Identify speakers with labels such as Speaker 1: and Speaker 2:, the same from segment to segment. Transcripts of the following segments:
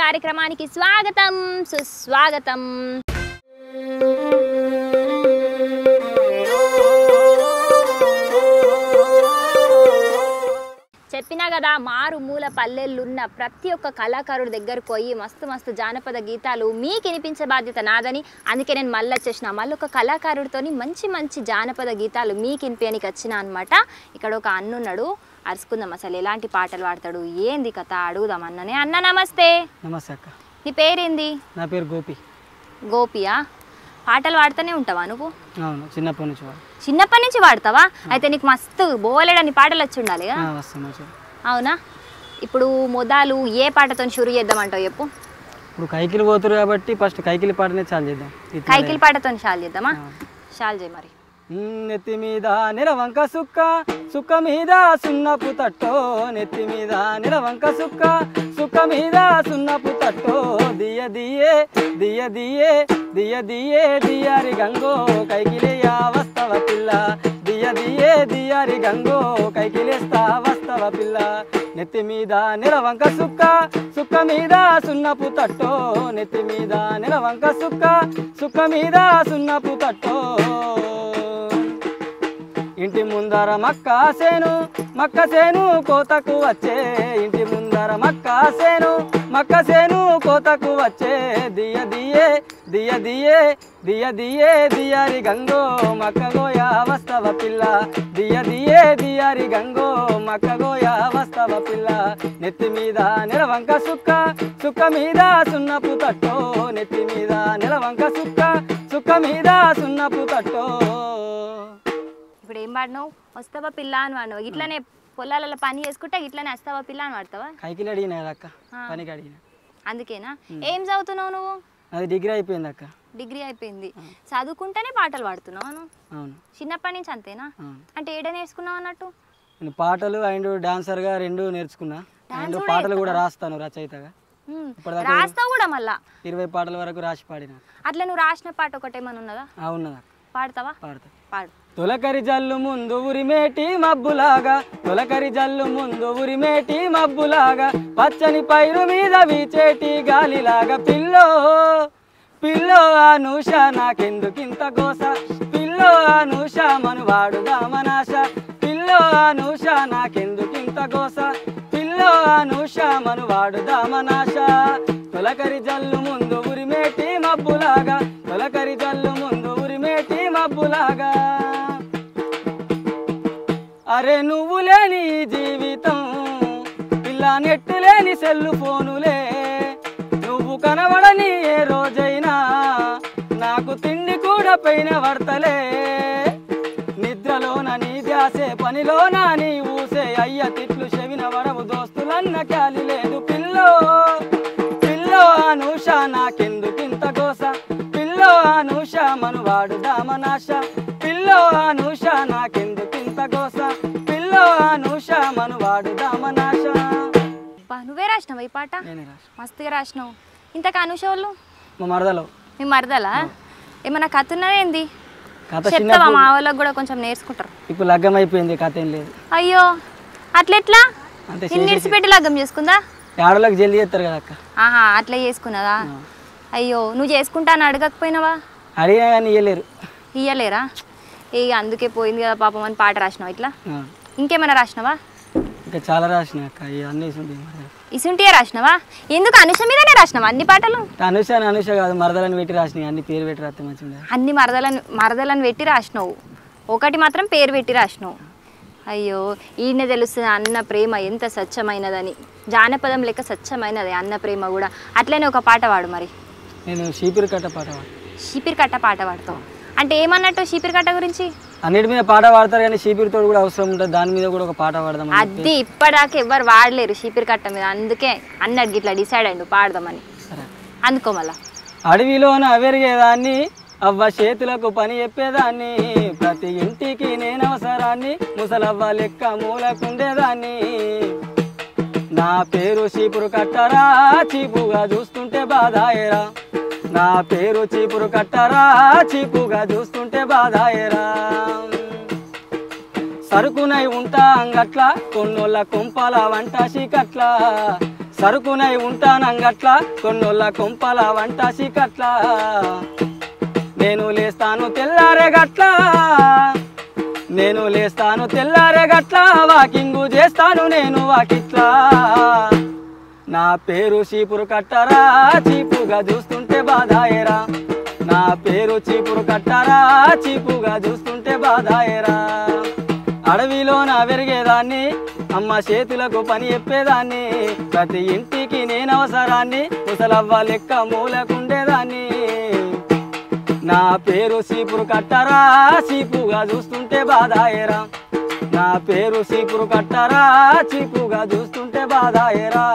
Speaker 1: కార్యక్రమానికి స్వాగతం సుస్వాగతం చెప్పినా కదా మారు మూల పల్లెళ్ళున్న ప్రతి ఒక్క కళాకారుడి దగ్గరకు పోయి మస్తు మస్తు జానపద గీతాలు మీకు వినిపించే బాధ్యత నాదని అందుకే నేను మళ్ళీ వచ్చేసిన మళ్ళీ ఒక కళాకారుడితోని మంచి మంచి జానపద గీతాలు మీకు వినిపించడానికి వచ్చిన అనమాట ఇక్కడ ఒక అన్నున్నాడు అరుచుకుందాం అసలు ఎలాంటి పాటలు పాడతాడు ఏంది కథ అడుగుదాం అన్ననే అన్న నమస్తే
Speaker 2: నమస్తే అక్క
Speaker 1: నీ పేరేంది
Speaker 2: నా పేరు గోపి
Speaker 1: గోపియా పాటలు పాడుతూనే ఉంటావా నువ్వు
Speaker 2: అవును చిన్నప్పటి నుంచి వాడు
Speaker 1: చిన్నప్పటి నుంచి పాడతావా అయితే నీకు మస్తు బోలేడని పాటలు వచ్చి ఉండాలి కదా
Speaker 2: వస్తాను మంచిగా
Speaker 1: అవునా ఇప్పుడు మొదలు ఏ పాటతో షురు చేద్దామంటావు చెప్పు
Speaker 2: ఇప్పుడు కైకిలు పోతురు కాబట్టి ఫస్ట్ కైకిలి పాటనే చాలు చేద్దాం ఇట్లా
Speaker 1: కైకిల్ పాటతో షాల్ చేద్దామా షాల్ చేయి మరి
Speaker 2: ఉమ్, నెత్తి మీద నిలవంక సుక్క సుక్క మీద సున్నపు తట్టో నెత్తి మీద నిలవంక సుక్క సుక్క మీద సున్నపు తట్టో దియ దియే దియ దియే దియ దియే దియారి గంగో కైకిలేయ వస్తవ పిల్ల దియ దియే దియారి గంగో కైకిలేస్తా వస్తవ పిల్ల నెత్తి మీద నిలవంక సుక్క సుక్క మీద సున్నపు తట్టో నెత్తి మీద నిలవంక సుక్క సుక్క మీద సున్నపు తట్టో ఇంటి ముందర మక్క సేను మక్క సేను కోతకు వచ్చే ఇంటి ముందర మక్క సేను మక్క సేను కోతకు వచ్చే దియ దియే దియ దియే దియ దియే దియారి గంగో మక్క గోయ వస్తవ పిల్ల దియ దియే దియారి గంగో మక్క గోయ వస్తవ పిల్ల నెత్తి మీద నిలవంక సుక్క సుక్క మీద సున్నపు తట్టో నెత్తి మీద నిలవంక సుక్క సుక్క మీద సున్నపు తట్టో
Speaker 1: ఇప్పుడు ఏం పాడినావు వస్తావా పిల్ల అని వాడినావు ఇట్లనే పొలాలలో పని చేసుకుంటే ఇట్లనే వస్తావా పిల్ల అని వాడతావా
Speaker 2: కైకిలు అడిగినా కదా అక్క పనికి అడిగిన
Speaker 1: అందుకేనా ఏం చదువుతున్నావు నువ్వు
Speaker 2: అది డిగ్రీ అయిపోయింది అక్క
Speaker 1: డిగ్రీ అయిపోయింది చదువుకుంటేనే పాటలు పాడుతున్నావు నువ్వు
Speaker 2: అవును
Speaker 1: చిన్నప్పటి నుంచి అంతేనా
Speaker 2: అవును
Speaker 1: అంటే ఏడ నేర్చుకున్నావు అన్నట్టు
Speaker 2: నేను పాటలు అండ్ డాన్సర్గా రెండు నేర్చుకున్నా అండ్ పాటలు కూడా రాస్తాను రచయితగా
Speaker 1: ఉమ్.
Speaker 2: ఇప్పటిదాకా
Speaker 1: రాస్తావు కూడా మళ్ళా
Speaker 2: ఇరవై పాటల వరకు రాసి పాడిన
Speaker 1: అట్లా నువ్వు రాసిన పాట ఒకటేమన్నా ఉన్నదా
Speaker 2: ఉన్నది అక్క
Speaker 1: పాడతావా
Speaker 2: పాడతా
Speaker 1: పాడు
Speaker 2: తొలకరి జల్లు ముందు ఉరిమేటి మబ్బులాగా తొలకరి జల్లు ముందు ఉరిమేటి మబ్బులాగా పచ్చని పైరు మీద వీచేటి గాలిలాగా పిల్లో పిల్లో అనూష నాకెందుకింత గోస పిల్లో అనూష మనువాడు దామనాశ పిల్లో అనూష నాకెందుకింత గోస పిల్లో అనూష మనువాడు దామనాశ తొలకరి జల్లు ముందు ఉరిమేటి మబ్బులాగా తొలకరి జల్లు ముందు ఉరిమేటి మబ్బులాగా అరే నువ్వు లేని ఈ జీవితం ఇలా నెట్టు లేని సెల్లు ఫోనులే నువ్వు కనబడని ఏ రోజైనా నాకు తిండి కూడా పైన పడతలే నిద్రలోన నీ ధ్యాసే పనిలోన నీ ఊసే అయ్య తిట్లు చెవిన వడవు దోస్తులన్న క్యాలి లేదు పిల్లో పిల్లో అనూష నాకెందుకింత గోస పిల్లో అనూష మనువాడు దామనాశ పిల్లో అనూష నాకెందుకింత గోస పిల్లో అనూష మనువాడు దామనాశ
Speaker 1: బా, నువ్వే రాసినావు ఈ పాట
Speaker 2: నేనే రాసి
Speaker 1: మస్తుగా రాసినావు ఇంతకు అనుష వాళ్ళు
Speaker 2: మా మరదలో
Speaker 1: మీ మరదలా ఏమన్నా కథ ఉన్నదా ఏంది
Speaker 2: కథ
Speaker 1: చెప్తావా
Speaker 2: చిన్నప్పుడు
Speaker 1: మా వాళ్ళకి కూడా కొంచెం నేర్చుకుంటారు
Speaker 2: ఇప్పుడు లగ్గం అయిపోయింది కథ ఏం లేదు
Speaker 1: అయ్యో అట్లెట్లా
Speaker 2: అంతే
Speaker 1: నిన్ను విడిచిపెట్టి లగ్గం చేసుకుందా
Speaker 2: ఆడోళ్ళకి జల్దీ చేస్తారు కదా అక్క
Speaker 1: ఆహా అట్లా చేసుకున్నదా అయ్యో నువ్వు చేసుకుంటా అని అడగకపోయినావా
Speaker 2: అడిగినా కానీ ఇయ్యలేరు
Speaker 1: ఇయ్యలేరా ఇక అందుకే పోయింది కదా పాపం అని పాట రాసినావు ఇట్లా
Speaker 2: ఆ.
Speaker 1: ఇంకేమైనా రాసినావా
Speaker 2: ఇంకా చాలా రాసిన అక్క ఇవి అన్నీ ఉంది
Speaker 1: ఇసుంటియే రాసినావా ఎందుకు అనుష మీదనే రాసినావా అన్ని పాటలు
Speaker 2: అనుష అని అనుష కాదు మరదలని పెట్టి రాసినాయి అన్ని పేరు పెట్టి రాస్తే మంచిగా
Speaker 1: అన్ని మరదలను మరదలను పెట్టి రాసినావు ఒకటి మాత్రం పేరు పెట్టి రాసినావు అయ్యో ఈయన తెలుస్తుంది అన్న ప్రేమ ఎంత స్వచ్ఛమైనదని జానపదం లెక్క స్వచ్ఛమైనది అన్న ప్రేమ కూడా అట్లనే ఒక పాట పాడు మరి
Speaker 2: నేను షీపిరి కట్ట పాట పాడు
Speaker 1: షీపిరి కట్ట పాట పాడతావు అంటే ఏమన్నట్టు షీపిరి కట్ట గురించి
Speaker 2: అన్నిటి మీద పాట పాడతారు కానీ షీపిరితో కూడా అవసరం ఉంటుంది దాని మీద కూడా ఒక పాట పాడదాం
Speaker 1: అది ఇప్పటిదాకా ఎవ్వరు వాడలేరు షీపిరి కట్ట మీద అందుకే అన్నట్టు ఇట్లా డిసైడ్ అయ్యిండు పాడదామని
Speaker 2: సరే
Speaker 1: అందుకో మళ్ళా
Speaker 2: అడవిలోన పెరిగేదాన్ని అవ్వ చేతులకు పని చెప్పేదాన్ని ప్రతి ఇంటికి నేను అవసరాన్ని ముసలవ్వ లెక్క మూలకుండేదాన్ని నా పేరు చీపురు కట్టరా చీపుగా చూస్తుంటే బాధాయరా నా పేరు చీపురు కట్టరా చీపుగా చూస్తుంటే బాధాయరా సరుకునై ఉంటా అంగట్ల కొన్నోళ్ళ కుంపల వంట చీకట్ల సరుకునై ఉంటానంగట్ల కొన్నోళ్ళ కొంపల వంట సికట్ల నేను లేస్తాను తెల్లారే గట్ల నేను లేస్తాను తెల్లారే గట్ల వాకింగు చేస్తాను నేను వాకిట్లా నా పేరు చీపురు కట్టరా చీపుగా చూస్తుంటే బాధాయరా నా పేరు చీపురు కట్టరా చీపుగా చూస్తుంటే బాధాయరా అడవిలో నా పెరిగేదాన్ని అమ్మ చేతులకు పని చెప్పేదాన్ని ప్రతి ఇంటికి నేను అవసరాన్ని ముసలవ్వ లెక్క మూలకుండేదాన్ని నా పేరు సీపురు కట్టరా చీపుగా చూస్తుంటే బాధాయరా నా పేరు సీపురు కట్టరా చీపుగా చూస్తుంటే బాధాయరా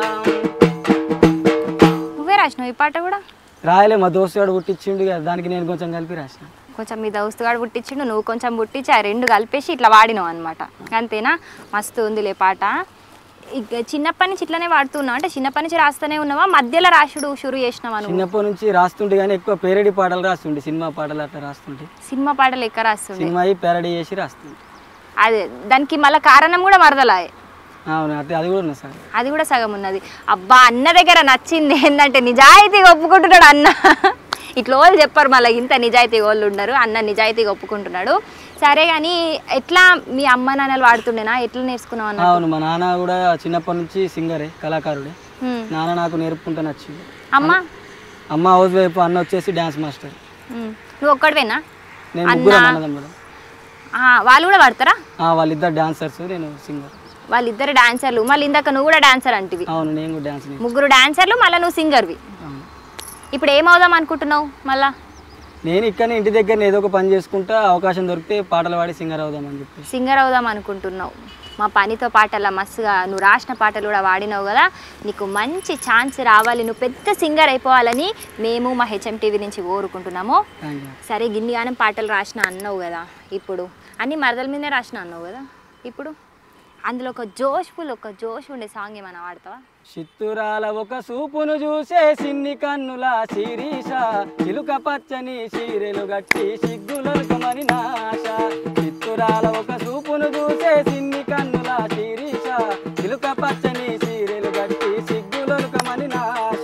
Speaker 1: నువ్వే రాసినావు ఈ పాట కూడా
Speaker 2: రాయలే మా దోస్తుగాడు పుట్టించిండు కదా దానికి నేను కొంచెం కలిపి రాసిన
Speaker 1: కొంచెం మీ దోస్తుగాడు పుట్టించిండు నువ్వు కొంచెం పుట్టించి ఆ రెండు కలిపేసి ఇట్లా వాడినావు అనమాట అంతేనా మస్తు ఉందిలే పాట ఇక చిన్నప్పటి నుంచి ఇట్లానే వాడుతున్నావు అంటే చిన్నప్పటి నుంచి రాస్తూనే ఉన్నావా మధ్యలో రాసుడు షురు చేసినావా నువ్వు
Speaker 2: చిన్నప్పటి నుంచి రాస్తుంటే కానీ ఎక్కువ పేరడి పాటలు రాస్తుండే సినిమా పాటలు అట్లా రాస్తుంటే
Speaker 1: సినిమా పాటలు ఎక్క రాస్తుండే
Speaker 2: సినిమా పేరడి చేసి రాస్తుండే
Speaker 1: అదే దానికి మళ్ళీ కారణం కూడా మరదలా
Speaker 2: అవును అంటే అది కూడా ఉన్నది సార్
Speaker 1: అది కూడా సగం ఉన్నది అబ్బా అన్న దగ్గర నచ్చింది ఏంటంటే నిజాయితీగా ఒప్పుకుంటున్నాడు అన్న ఇట్లా వాళ్ళు చెప్పారు మళ్ళీ ఇంత నిజాయితీ వాళ్ళు ఉన్నారు అన్న నిజాయితీగా ఒప్పుకుంటున్నాడు సరే కానీ ఎట్లా మీ అమ్మ నాన్నలు వాడుతుండేనా ఎట్లా నేర్చుకున్నావు అన్న
Speaker 2: అవును మా నాన్న కూడా చిన్నప్పటి నుంచి సింగరే కళాకారుడే
Speaker 1: హ్మ్.
Speaker 2: నాన్న నాకు నేర్పుకుంటూ నచ్చింది
Speaker 1: అమ్మ
Speaker 2: అమ్మ హౌస్ వైఫ్ అన్న వచ్చేసి డ్యాన్స్ మాస్టర్
Speaker 1: హ్మ్. నువ్వు ఒక్కడివేనా
Speaker 2: నేను ముగ్గురు అన్నదమ్ముడు
Speaker 1: ఆ, వాళ్ళు కూడా వాడతారా
Speaker 2: ఆ, వాళ్ళిద్దరు డాన్సర్స్ నేను సింగర్
Speaker 1: వాళ్ళిద్దరు డాన్సర్లు మళ్ళీ ఇందాక నువ్వు కూడా డాన్సర్ అంటివి
Speaker 2: అవును నేను కూడా డ్యాన్స్ నేర్చు
Speaker 1: ముగ్గురు డాన్సర్లు మళ్ళీ నువ్వు సింగర్వి
Speaker 2: అవును.
Speaker 1: ఇప్పుడు ఏమవుదాం అనుకుంటున్నావు మళ్ళా
Speaker 2: నేను ఇక్కడ ఇంటి దగ్గర ఏదో ఒక పని చేసుకుంటా అవకాశం దొరికితే పాటలు పాడి సింగర్ అవుదామని చెప్పి
Speaker 1: సింగర్ అవుదాం అనుకుంటున్నావు మా పనితో పాటల మస్తుగా నువ్వు రాసిన పాటలు కూడా వాడినావు కదా నీకు మంచి ఛాన్స్ రావాలి నువ్వు పెద్ద సింగర్ అయిపోవాలని మేము మా హెచ్ఎం టీవీ నుంచి కోరుకుంటున్నాము
Speaker 2: థ్యాంక్ యూ
Speaker 1: సరే గిన్నిగానం పాటలు రాసిన అన్నావు కదా ఇప్పుడు అన్ని మరదల మీదే రాసిన అన్నావు కదా ఇప్పుడు అందులో ఒక జోష్ఫుల్ ఒక జోష్ ఉండే సాంగ్ ఏమైనా వాడతావా
Speaker 2: చిత్తురాల ఒక సూపును చూసే సిన్ని కన్నుల శిరీష చిలుక పచ్చని చీరెలు గట్టి సిగ్గులొలకమని నాశ చిత్తురాల ఒక సూపును చూసే సిన్ని కన్నుల శిరీష చిలుక పచ్చని చీరెలు గట్టి సిగ్గులొలకమని నాశ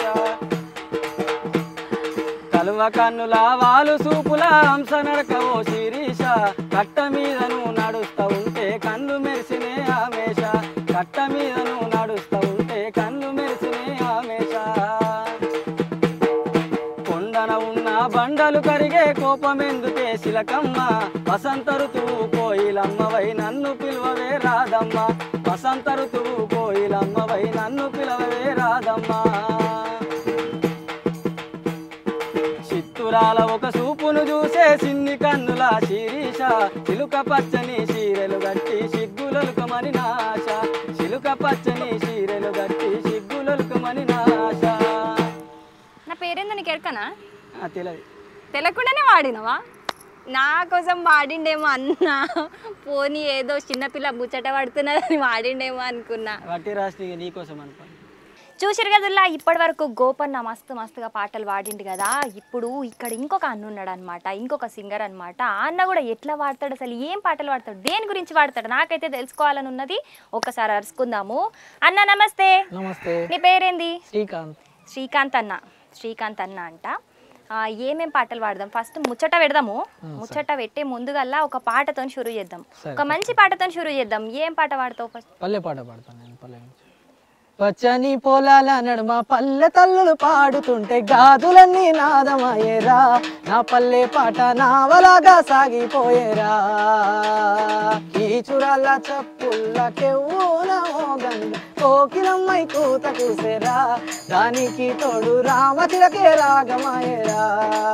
Speaker 2: కలువ కన్నుల వాలు సూపుల హంస నడకవో శిరీష కట్ట మీదను నడుస్తా ఉంటే కన్ను మెరిసినే ఆమేష కట్ట మీదను నడుస్తా ఉంటే కన్ను మెరిసినే ఆమేష కొండన ఉన్న బండలు కరిగే కోపమెందుకే శిలకమ్మ వసంత ఋతువు కోయిలమ్మవై నన్ను పిలువవే రాదమ్మ వసంత ఋతువు కోయిలమ్మవై నన్ను పిలవవే రాదమ్మా చిత్తురాల ఒక సూపును చూసే సిన్ని కన్నుల శిరీష చిలుక పచ్చని చీరెలు గట్టి సిగ్గులొలుకమని నాశ చిలుక పచ్చని చీరెలు గట్టి సిగ్గులొలుకమని నాశ
Speaker 1: నా పేరేందో నీకు ఎరకనా
Speaker 2: ఆ, తెలియదు
Speaker 1: తెలకుండానే వాడినవా నా కోసం వాడిండేమో అన్నా పోనీ ఏదో చిన్నపిల్ల ముచ్చట పడుతున్నదని వాడిండేమో అనుకున్నా
Speaker 2: వట్టి రాసి నీకోసం అనుకోండి
Speaker 1: చూసిరు కదల్లా ఇప్పటి వరకు గోపన్న మస్తు మస్తుగా పాటలు వాడిండు కదా ఇప్పుడు ఇక్కడ ఇంకొక అన్న ఉన్నాడు అనమాట ఇంకొక సింగర్ అనమాట ఆ అన్న కూడా ఎట్లా వాడతాడు అసలు ఏం పాటలు వాడతాడు దేని గురించి వాడతాడు నాకైతే తెలుసుకోవాలని ఉన్నది ఒక్కసారి అరుచుకుందాము అన్న నమస్తే
Speaker 2: నమస్తే
Speaker 1: నీ పేరేంది
Speaker 2: శ్రీకాంత్
Speaker 1: శ్రీకాంత్ అన్న శ్రీకాంత్ అన్న అంట ఆ, ఏమేం పాటలు పాడదాం ఫస్ట్ ముచ్చట పెడదాము ముచ్చట పెట్టే ముందుగల్లా ఒక పాటతో షురు చేద్దాం ఒక మంచి పాటతో షురు చేద్దాం ఏం పాట పాడతావు ఫస్ట్
Speaker 2: పల్లె పాట పాడతాను నేను పల్లె నుంచి పచ్చని పొలాల నడుమ పల్లె తల్లులు పాడుతుంటే గాజులన్నీ నాదమయ్యేరా నా పల్లె పాట నావలాగా సాగిపోయేరా కీచురాల చప్పుల్ల కెవ్వున మోగండి కోకిలమ్మై కూత కూసేరా దానికి తోడు రామచిలకే రాగమాయేరా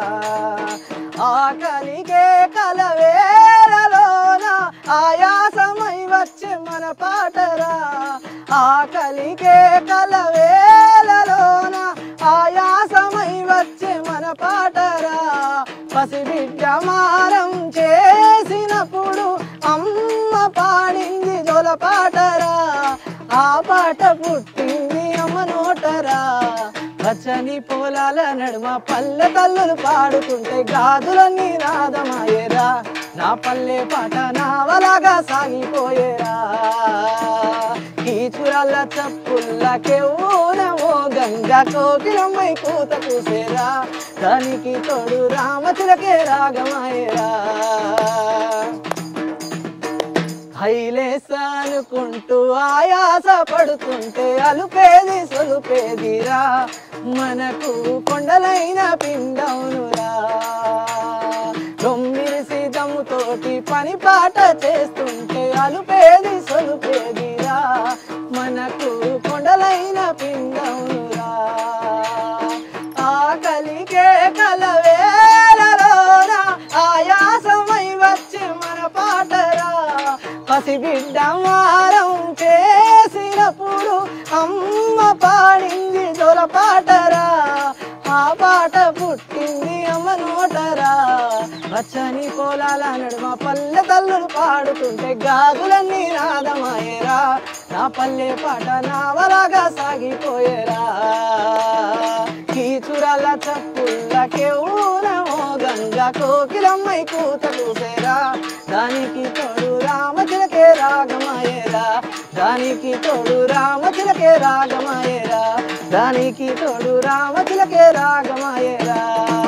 Speaker 2: ఆకలికే కలవేరలోన ఆయాసమై వచ్చే మన పాటరా ఆకలికే కలవేలలోన ఆయాసమై వచ్చే మన పాటరా పసిబిడ్డ మారం చేసినప్పుడు అమ్మ పాడింది జోల పాటరా ఆ పాట పుట్టింది అమ్మ నోటరా పచ్చని పొలాల నడుమ పల్లె తల్లులు పాడుతుంటే గాజులన్నీ నాదమాయేరా నా పల్లె పాట నావలాగా సాగిపోయేరా కీచురాల చప్పుల్లకే ఊనమో గంగా కోకిలమ్మై కూత కూసేరా దానికి తోడు రామచిలకే రాగమాయరా హైలేసా అనుకుంటూ ఆయాస పడుతుంటే అలుపేది సొలుపేదిరా మనకు కొండలైన పిండవునురా తొమ్మిది తోటి పని పాట చేస్తుంటే అలుపేది సొలుపేదిరా మనకు కొండలైన పిండవునురా ఆకలికే కలవేలలోన ఆయాసమై వచ్చే మన పాటరా పసిబిడ్డ మారం చేసినప్పుడు అమ్మ పాడింది దొర పాటరా ఆ పాట పుట్టింది అమ్మ నోటరా పచ్చని పొలాల నడుమ పల్లె తల్లులు పాడుతుంటే గాజులన్నీ నాదమాయేరా నా పల్లె పాట నావలాగా సాగిపోయేరా కీచురాల చప్పుల్లకే ఊనమో గంగా కోకిలమ్మై కూత కూసేరా దానికి తోడు రామచిలకే రాగమాయేరా దానికి తోడు రామచిలకే రాగమాయేరా దానికి తోడు రామచిలకే రాగమాయేరా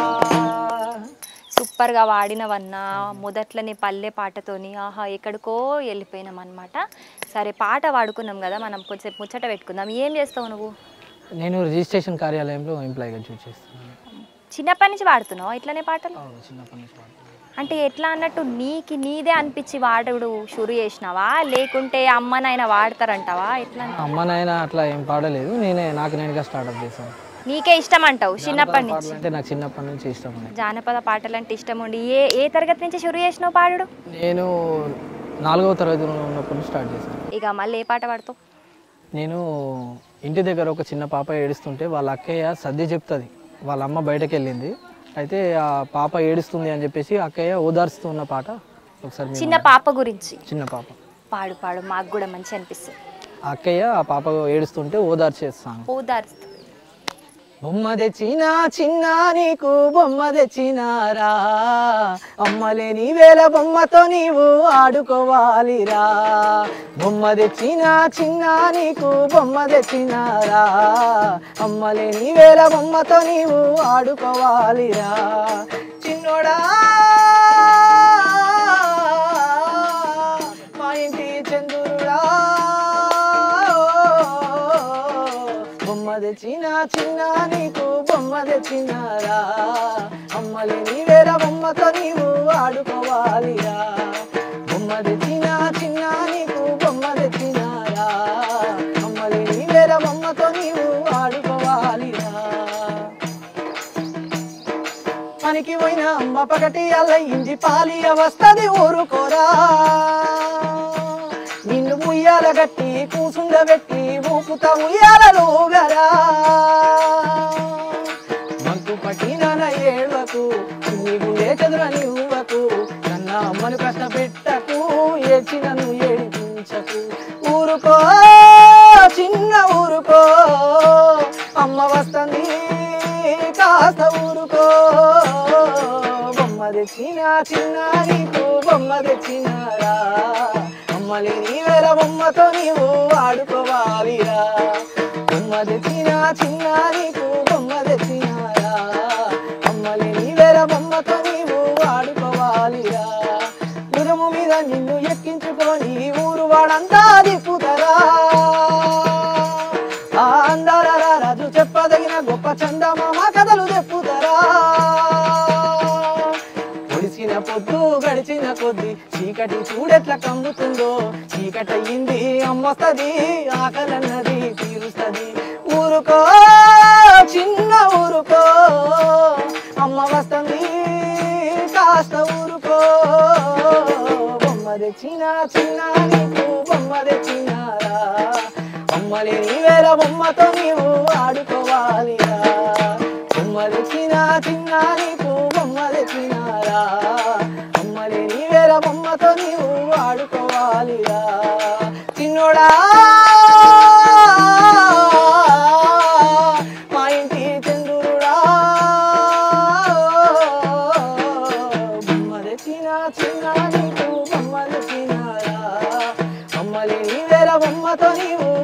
Speaker 1: సూపర్గా వాడినవన్నా మొదట్లోనే పల్లె పాటతోని ఆహా ఎక్కడికో వెళ్ళిపోయినాం అనమాట సరే పాట వాడుకున్నాం కదా మనం కొంచెం ముచ్చట పెట్టుకుందాం ఏం చేస్తావు నువ్వు
Speaker 2: నేను రిజిస్ట్రేషన్ కార్యాలయంలో ఎంప్లాయీగా చూస్ చేస్తున్నాను
Speaker 1: చిన్నప్పటి నుంచి వాడుతున్నావు ఇట్లనే పాటలు
Speaker 2: అవును చిన్నప్పటి నుంచి వాడుతున్నాను.
Speaker 1: అంటే ఎట్లా అన్నట్టు నీకు నీదే అనిపించి వాడుడు షురు చేసినావా లేకుంటే అమ్మనైనా వాడతారంటావా ఎట్లా
Speaker 2: అమ్మ నాయన అట్లా ఏం పాడలేదు నేనే నాకు నేనుగా స్టార్ట్అప్ చేశాను
Speaker 1: నీకే ఇష్టం అంటావు చిన్నప్పటి నుంచి
Speaker 2: పాటలు అంటే నాకు చిన్నప్పటి నుంచి ఇష్టం ఉన్నాయి
Speaker 1: జానపద పాటలు అంటే ఇష్టం ఉండి ఏ ఏ తరగతి నుంచి షురు చేసినావు పాడుడు
Speaker 2: నేను నాలుగవ తరగతిలో ఉన్నప్పుడు స్టార్ట్ చేశాను
Speaker 1: ఇక మళ్ళీ ఏ పాట పాడతావు
Speaker 2: నేను ఇంటి దగ్గర ఒక చిన్న పాప ఏడుస్తుంటే వాళ్ళ అక్కయ్య సర్ది చెప్తుంది వాళ్ళ అమ్మ బయటకు వెళ్ళింది అయితే ఆ పాప ఏడుస్తుంది అని చెప్పేసి అక్కయ్య ఓదార్స్తున్న పాట ఒకసారి మీరు-
Speaker 1: చిన్న పాప గురించి
Speaker 2: చిన్న పాప
Speaker 1: పాడు పాడు మాకు కూడా మంచి అనిపిస్తుంది
Speaker 2: ఆ అక్కయ్య ఆ పాప ఏడుస్తుంటే ఓదార్చేస్తాను
Speaker 1: ఓదార్స్తుంది
Speaker 2: బొమ్మ తెచ్చినా చిన్న నీకు బొమ్మ తెచ్చినారా అమ్మలేని వేల బొమ్మతో నీవు ఆడుకోవాలిరా బొమ్మ తెచ్చినా చిన్న నీకు బొమ్మ తెచ్చినారా అమ్మలేని వేల బొమ్మతో నీవు ఆడుకోవాలిరా చిన్నోడా మా ఇంటి చంద్రుడా బొమ్మ తెచ్చిన చిన్న నీకు బొమ్మ తెచ్చినారా అమ్మలే నీవేరా బొమ్మతో నీవు ఆడుకోవాలిరా బొమ్మ తెచ్చిన చిన్న నీకు బొమ్మ తెచ్చినారా అమ్మలే నీవేరా బొమ్మతో నీవు ఆడుకోవాలిరా పనికి పోయిన అమ్మ పగటి అల్ల ఇంటి పాలియ వస్తది ఊరుకోరా నిన్ను ఉయ్యాల గట్టి కూసుండబెట్టి ఊపుత ఉయ్యాలలుగరా మంకు పట్టిన ఏళ్లకు నీ గుండె చదుర నివ్వకు నన్న అమ్మను కష్టపెట్టకు ఏడ్చి నన్ను ఏడిపించకు ఊరుకో చిన్న ఊరుకో అమ్మ వస్తుంది కాస్త ఊరుకో బొమ్మ తెచ్చిన చిన్న నీకు బొమ్మ తెచ్చినారా అమ్మలే నీ వేల బొమ్మతో నీవు ఆడుకోవాలిరా బొమ్మ తెచ్చిన చిన్న నీకు బొమ్మ తెచ్చినారా అమ్మలే నీ వేల బొమ్మతో నీవు ఆడుకోవాలిరా గురుము మీద నిన్ను ఎక్కించుకొని ఊరు వాడంతా దిప్పుతరా ఆ అందాల రాజు చెప్పదగిన గొప్ప చందమామ కథలు చెప్పుతరా పొడిచిన పొద్దు గడిచిన కొద్ది చీకటి చూడెట్ల కమ్ముతుందో చీకటి అయ్యింది అమ్మొస్తది ఆకలన్నది తీరుస్తది ఊరుకో చిన్న ఊరుకో అమ్మ వస్తుంది కాస్త ఊరుకో బొమ్మ తెచ్చిన చిన్న నీకు బొమ్మ తెచ్చినారా అమ్మలే నీ వేల బొమ్మతో నీవు ఆడుకోవాలిరా బొమ్మ తెచ్చిన చిన్న నీకు బొమ్మ తెచ్చినారా అమ్మలే నీ వేల బొమ్మతో నీవు ఆడుకోవాలిరా చిన్నోడా మా ఇంటి చంద్రుడా బొమ్మ తెచ్చిన చిన్న నీకు బొమ్మ తెచ్చినారా అమ్మలే నీ వేల బొమ్మతో నీవు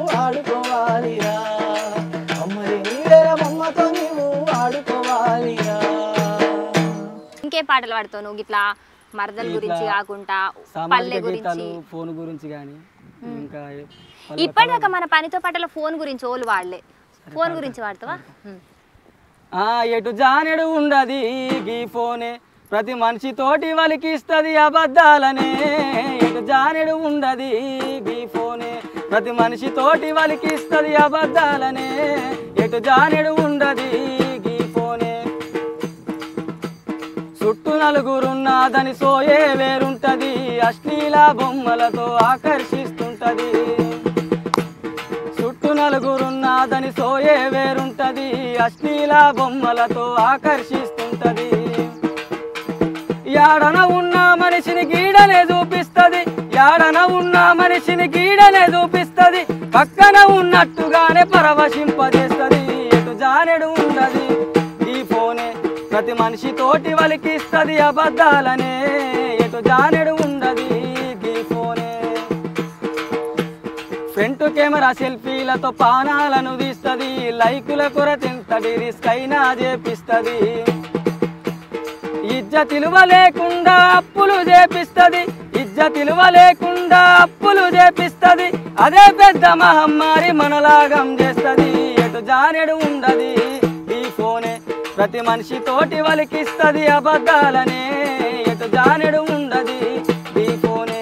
Speaker 1: పాటలు పాడతావు నువ్వు ఇట్లా మరదల గురించి కాకుండా
Speaker 2: సామాజిక
Speaker 1: పల్లె గురించి
Speaker 2: గీతాలు ఫోన్ గురించి కానీ ఇంకా పల్లె
Speaker 1: ఇప్పటిదాకా మన పనితో పాటల ఫోన్ గురించి ఓళ్ళు వాడలే ఫోన్ గురించి వాడతావా ఉమ్.
Speaker 2: ఆ ఎటు జానెడు ఉండది గీ ఫోనే ప్రతి మనిషి తోటి వలికిస్తుంది అబద్ధాలనే ఎటు జానెడు ఉండది గీ ఫోనే ప్రతి మనిషి తోటి వలికిస్తుంది అబద్ధాలనే ఎటు జానెడు ఉండది గీ ఫోనే చుట్టూ నలుగురున్నదని సోయే వేరుంటది అశ్లీల బొమ్మలతో ఆకర్షిస్తుంటది చుట్టూ నలుగురున్నదని సోయే వేరుంటది అశ్లీల బొమ్మలతో ఆకర్షిస్తుంటది యాడన ఉన్న మనిషిని గీడనే చూపిస్తది యాడన ఉన్న మనిషిని గీడనే చూపిస్తది పక్కన ఉన్నట్టుగానే పరవశింపజేస్తది ఎటు జానెడు ఉండది ఈ ఫోనే ప్రతి మనిషి తోటి వలికిస్తది అబద్ధాలనే ఎటు జానెడు ఉండది ఈ ఫోనే ఫ్రంట్ కెమెరా సెల్ఫీలతో పానాలను తీస్తుంది లైకుల కొర తింటది రిస్క్ అయినా చేపిస్తుంది ఇజ్జ తిలువ లేకుండా అప్పులు చేపిస్తుంది ఇజ్జ తిలువ లేకుండా అప్పులు చేపిస్తుంది అదే పెద్ద మహమ్మారి మనలాగం చేస్తుంది ఎటు జానెడు ఉండది ఈ ఫోనే ప్రతి మనిషి తోటి వలికిస్తుంది అబద్ధాలనే ఎటు జానెడు ఉండది ఈ ఫోనే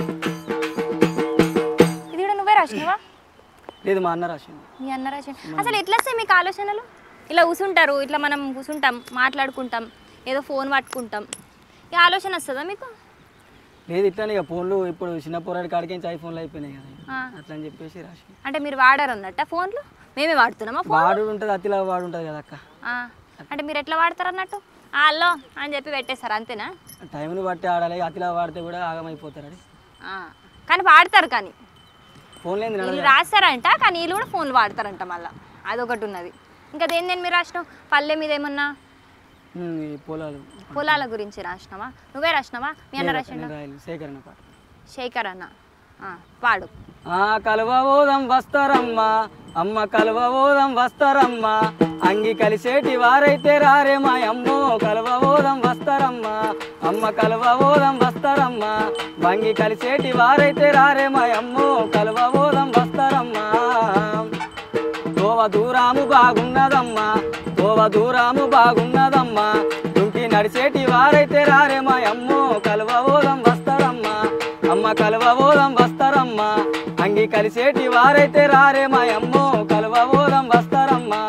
Speaker 1: ఇది కూడా నువ్వే రాసినవా
Speaker 2: లేదు మా అన్న రాసింది
Speaker 1: మీ అన్న రాసిన అసలు ఎట్లా వస్తాయి మీకు ఆలోచనలు ఇలా కూసుంటారు ఇట్లా మనం కూసుంటాం మాట్లాడుకుంటాం ఏదో ఫోన్ పట్టుకుంటాం ఈ ఆలోచన వస్తుందా మీకు
Speaker 2: లేదు ఇట్లానే ఇక ఫోన్లు ఇప్పుడు చిన్న పోరాడి కాడికి ఐఫోన్లు అయిపోయినాయి కదా
Speaker 1: ఆ.
Speaker 2: అట్లా అని చెప్పేసి రాసి
Speaker 1: అంటే మీరు వాడారు అన్నట్ట ఫోన్లు మేమే వాడుతున్నామా ఫోన్
Speaker 2: వాడు ఉంటుంది అతిలా వాడు ఉంటుంది కదా అక్క
Speaker 1: ఆ, అంటే మీరు ఎట్లా వాడతారు అన్నట్టు ఆ, అల్లో అని చెప్పి పెట్టేశారు అంతేనా
Speaker 2: టైంని బట్టి ఆడాలి అతిలా వాడితే కూడా ఆగమైపోతారు అది
Speaker 1: ఆ, కానీ వాడతారు కానీ
Speaker 2: ఫోన్ లేని
Speaker 1: వీళ్ళు రాస్తారంట కానీ వీళ్ళు కూడా ఫోన్లు వాడతారంట మళ్ళీ అదొకటి ఉన్నది ఇంకా దేని దేని మీరు రాసినావు పల్లె మీద ఏమన్నా
Speaker 2: పొలాలు
Speaker 1: పొలాల గురించి రాసినావా నువ్వే రాసినావా మీ అన్న రాసిండా
Speaker 2: నేను రాయలు సేకరణ పాట
Speaker 1: శేఖర్ అన్న ఆ, వాడు
Speaker 2: ఆ కలువ ఓదం వస్తారమ్మా అమ్మ కలువ ఓదం వస్తారమ్మా అంగి కలిసేటి వారైతే రారే మా అమ్మో కలువ ఓదం వస్తారమ్మా అమ్మ కలువ ఓదం వస్తారమ్మా వంగి కలిసేటి వారైతే రారే మా అమ్మో కలువ ఓదం వస్తారమ్మా తోవ దూరాము బాగున్నదమ్మా తోవ దూరాము బాగున్నదమ్మా దుంకి నడిచేటి వారైతే రారే మా అమ్మో కలువ ఓదం వస్తారమ్మా అమ్మ కలువ ఓదం వస్తారమ్మా అంగి కలిసేటి వారైతే రారే మా అమ్మో కలువ ఓదం వస్తారమ్మా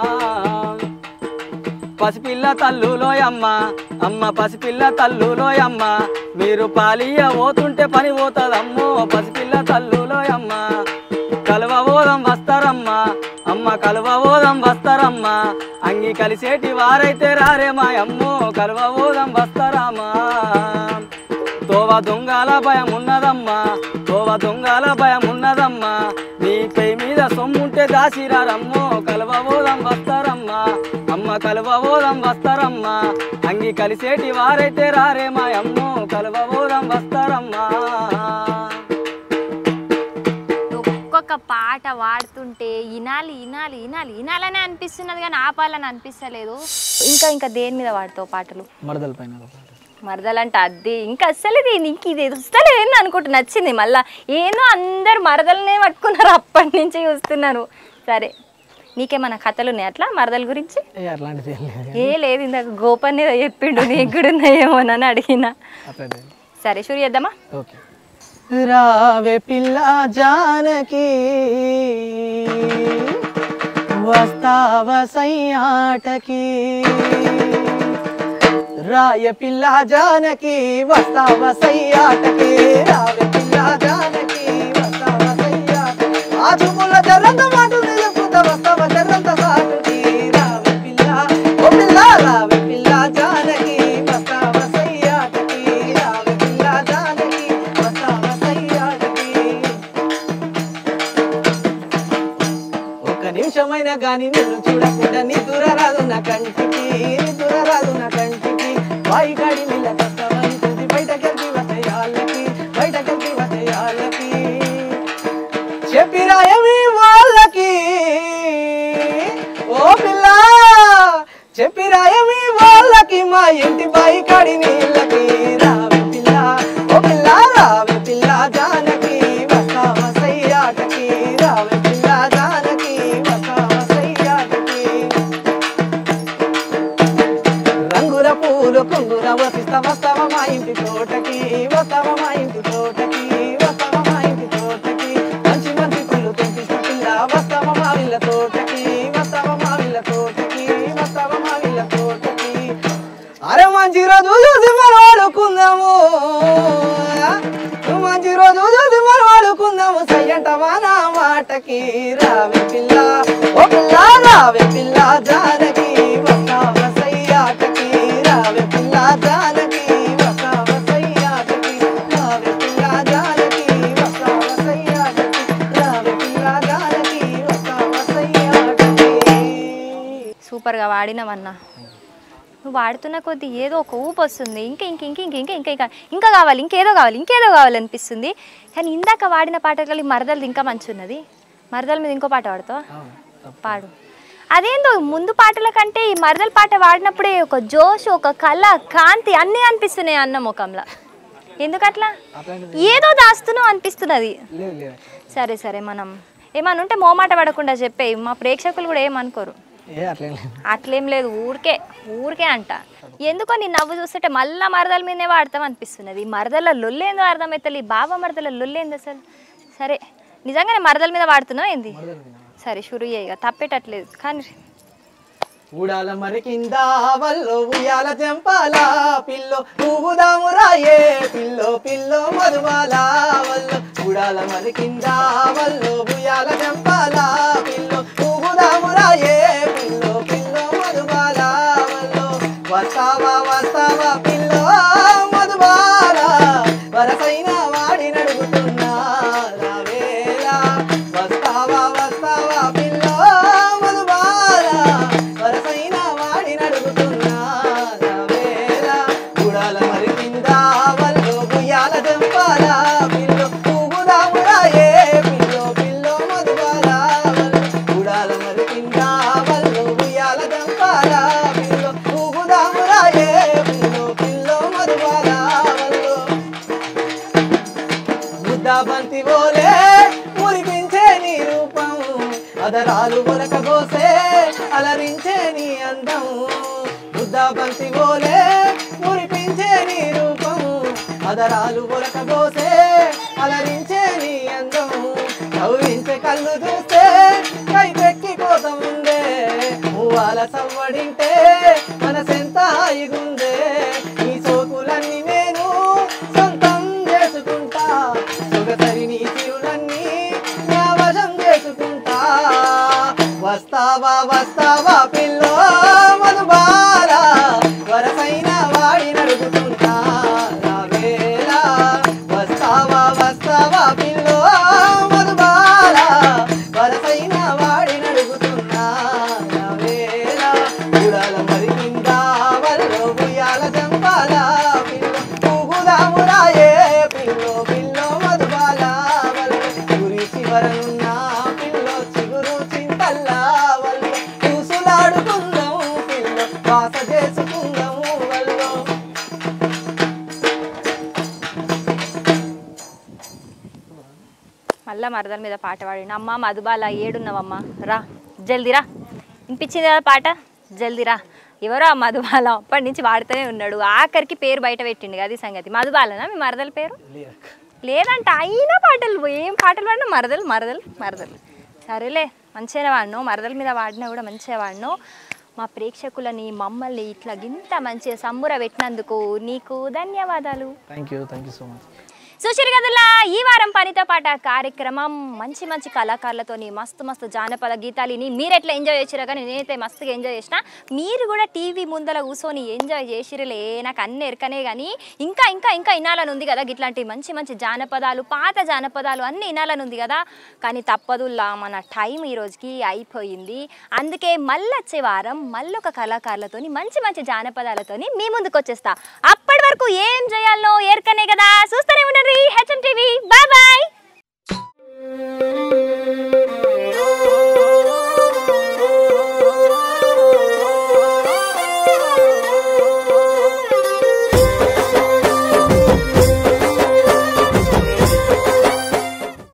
Speaker 2: పసిపిల్ల తల్లులోయమ్మ అమ్మ పసిపిల్ల తల్లులోయమ్మ మీరు పాలియ పోతుంటే పని పోతుందమ్మో పసిపిల్ల తల్లులోయమ్మ కలువ ఓదం వస్తారమ్మా అమ్మ కలువ ఓదం వస్తారమ్మా అంగి కలిసేటి వారైతే రారే మా అమ్మో కలువ ఓదం వస్తారమ్మా తోవ దొంగల భయం ఉన్నదమ్మా తోవ దొంగల భయం ఉన్నదమ్మా నీ పై మీద సొమ్ముంటే దాసిరారమ్మో కలువ ఓదం వస్తారమ్మా అమ్మ కలువ ఓదం వస్తారమ్మా అంగి కలిసేటి వారైతే రారే మా అమ్మో కలువ ఓదం వస్తారమ్మా
Speaker 1: ఒక్కొక్క పాట వాడుతుంటే ఇనాలి ఇనాలి ఇనాలి ఇనాలనే అనిపిస్తున్నది కానీ ఆపాలని అనిపిస్తలేదు ఇంకా ఇంకా దేని మీద వాడతావు పాటలు
Speaker 2: మరదల పైన
Speaker 1: మరదలంట అది ఇంకా అస్సలు ఇది ఇంక ఇది వస్తలేదు అనుకుంటూ నచ్చింది మళ్ళా ఏదో అందరు మరదలనే పట్టుకున్నారు అప్పటి నుంచి చూస్తున్నాను సరే నీకేమన్నా కథలు ఉన్నాయి అట్లా మరదల గురించి
Speaker 2: ఏ అట్లాంటిది ఏం లేదు
Speaker 1: ఏ లేదు ఇందాక గోపన్ ఏదో చెప్పిండు నీకు కూడా ఉన్నాయేమోనని అడిగిన
Speaker 2: అట్లా
Speaker 1: సరే షూర్ చేద్దామా
Speaker 2: ఓకే రావే పిల్ల జానకి వస్తావ సయ్యాటకి రాయ పిల్ల జానకి వస్తావ సయ్యాటకి రావే పిల్ల జానకి వస్తావ సయ్యాటకి ఆదుముల జరంత మాటు నిలుపుత వస్తావ జరంత సాటుకి రావే పిల్ల ఓ పిల్ల రావే పిల్ల జానకి వస్తావ సయ్యాటకి రావే పిల్ల జానకి వస్తావ సయ్యాటకి ఒక నిమిషమైన గాని నిన్ను చూడకుండా నీ దూరరాదు నా కంటికి నీ దూరరాదు నా కంటికి వాయి గాడి నీళ్ళ కష్టమని తుది బయటకెళ్ళి వసయాలకి బయటకెళ్ళి వసయాలకి చెప్పిరాయమి వాళ్ళకి ఓ పిల్ల చెప్పిరాయమి వాళ్ళకి మా ఇంటి బాయి కాడి నీళ్ళ మంచి రోజు చూసి మనం ఆడుకుందాము మంచి రోజు చూసి మనం ఆడుకుందాము సయ్యంటవా నా మాటకి రావే పిల్ల ఓ పిల్ల రావే పిల్ల జానకి వస్తావ సయ్యాటకి రావే పిల్ల జానకి వస్తావ సయ్యాటకి రావే పిల్ల జానకి వస్తావ సయ్యాటకి రావే పిల్ల జానకి వస్తావ సయ్యాటకి
Speaker 1: సూపర్గా వాడినావన్నా నువ్వు వాడుతున్న కొద్దీ ఏదో ఒక ఊపు వస్తుంది ఇంకా ఇంక ఇంక ఇంక ఇంకా ఇంకా ఇంకా ఇంకా కావాలి ఇంకేదో కావాలి ఇంకేదో కావాలి అనిపిస్తుంది కానీ ఇందాక వాడిన పాటలు మరదలది ఇంకా మంచి ఉన్నది మరదల మీద ఇంకో పాట పాడతావా పాడు అదేందో ముందు పాటల కంటే ఈ మరదల పాట వాడినప్పుడే ఒక జోష్ ఒక కళ కాంతి అన్నీ అనిపిస్తున్నాయి అన్న ముఖంలో ఎందుకట్లా ఏదో దాస్తున్నావు అనిపిస్తున్నది
Speaker 2: లేదు లేదు
Speaker 1: సరే సరే మనం ఏమన్నా ఉంటే మోమాట పడకుండా చెప్పేయి మా ప్రేక్షకులు కూడా ఏమనుకోరు
Speaker 2: ఏ అట్లేం లేదు
Speaker 1: అట్లేం లేదు ఊరికే ఊరికే అంట ఎందుకో నీ నవ్వు చూస్తుంటే మళ్ళా మరదల మీదనే వాడతాం అనిపిస్తున్నది ఈ మరదల లొల్లేందో అర్థమవుతుంది ఈ బావ మరదల లొల్లేంది అసలు సరే నిజంగానే మరదల మీద వాడుతున్నావు ఏంది సరే షురు ఇక తప్పేటట్లేదు కానీ
Speaker 2: ఊడాల మరి కింద వల్లో ఉయ్యాల చెంపాల పిల్లో ఊగుదామురాయే పిల్లో పిల్లో మధుబాల వల్లో ఊడాల మరి కింద వల్లో ఉయ్యాల చెంపాల పిల్లో ఊగుదామురాయే పిల్లో పిల్లో మధుబాల వల్లో వస్తావా వస్తావా పిల్లో మధుబాల వరసైన వాడి నడుగుతున్నా రావేలా వస్తావా వస్తావా పిల్లో మధుబాల వరసైన వాడి నడుగుతున్నా రావేలా గుడాల మరి కింద వల్లో గుయ్యాల జంపాల పిల్లో ఊగుదామురాయే పిల్లో పిల్లో మధుబాల వల్లో గుడాల మరి కింద వల్లో గుయ్యాల జంపాల పిల్లో ఊగుదామురాయే పిల్లో పిల్లో మధుబాల వల్లో ముద్దాబంతి పోలే మురిపించే నీ రూపం అదరాలు బోసే అలరించే నీ అందం ముద్దాబంతి పోలే మురిపించే నీ రూపం అదరాలు బోసే అలరించే నీ అందం నవ్వించే కళ్ళు చూస్తే కైపెక్కిపోత ముందే పువ్వాల సవ్వడింటే మనసెంత హాయిగుందే నీ సోకులన్నీ నేను సొంతం చేసుకుంటా సొగసరి నీ తీరులన్నీ నా వశం చేసుకుంటా వస్తావా వస్తావా పిల్లో మధుబాల వరసైన వాడి నడుగుతుంటా రావేలా వస్తావా వస్తావా పిల్లో మధుబాల వరసైన వాడి నడుగుతున్నా రావేలా ఉడాల మరి కింద వల్లో ఉయ్యాల జంపాల పిల్లో ఊగుదామురాయే పిల్లో పిల్లో మధుబాల వల్లో గురి చివరనున్న పిల్లో చిగురు చింతల్లా వల్లో చూసులాడుకుందాం పిల్లో వాస చేసుకుందాము వల్లో
Speaker 1: మళ్ళా మరదల మీద పాట పాడిన అమ్మ మధుబాల ఏడున్నావమ్మా రా జల్దీ రా వినిపించింది కదా పాట జల్దీ రా ఎవరో ఆ మధుబాల అప్పటి నుంచి వాడుతూనే ఉన్నాడు ఆఖరికి పేరు బయట పెట్టిండు కదా ఈ సంగతి మధుబాలనా మీ మరదల పేరు లేదంట అయినా పాటలు ఏం పాటలు పాడినా మరదలు మరదలు మరదలు సరేలే మంచిగా వాడినావు మరదల మీద వాడినా కూడా మంచిగా వాడినావు మా ప్రేక్షకులని మమ్మల్ని ఇట్లా గింత మంచిగా సమ్ముర పెట్టినందుకు నీకు ధన్యవాదాలు
Speaker 2: thank you thank you so much
Speaker 1: చూసిరు కదలా ఈ వారం పనితో పాట కార్యక్రమం మంచి మంచి కళాకారులతోని మస్తు మస్తు జానపద గీతాలని మీరు ఎట్లా ఎంజాయ్ చేసిరో కానీ నేనైతే మస్తుగా ఎంజాయ్ చేసిన మీరు కూడా టీవీ ముందర కూర్చొని ఎంజాయ్ చేసిరులే నాకు అన్ని ఎరకనే కానీ ఇంకా ఇంకా ఇంకా వినాలని ఉంది కదా ఇట్లాంటి మంచి మంచి జానపదాలు పాత జానపదాలు అన్ని వినాలని ఉంది కదా కానీ తప్పదుల్లా మన టైం ఈ రోజుకి అయిపోయింది అందుకే మళ్ళీ వచ్చే వారం మళ్ళీ ఒక కళాకారులతోని మంచి మంచి జానపదాలతోని మీ ముందుకు వచ్చేస్తా అప్పటి వరకు ఏం చేయాలో ఎరకనే కదా చూస్తూనే ఉండండి హెచ్ఎం టీవీ బాయ్ బాయ్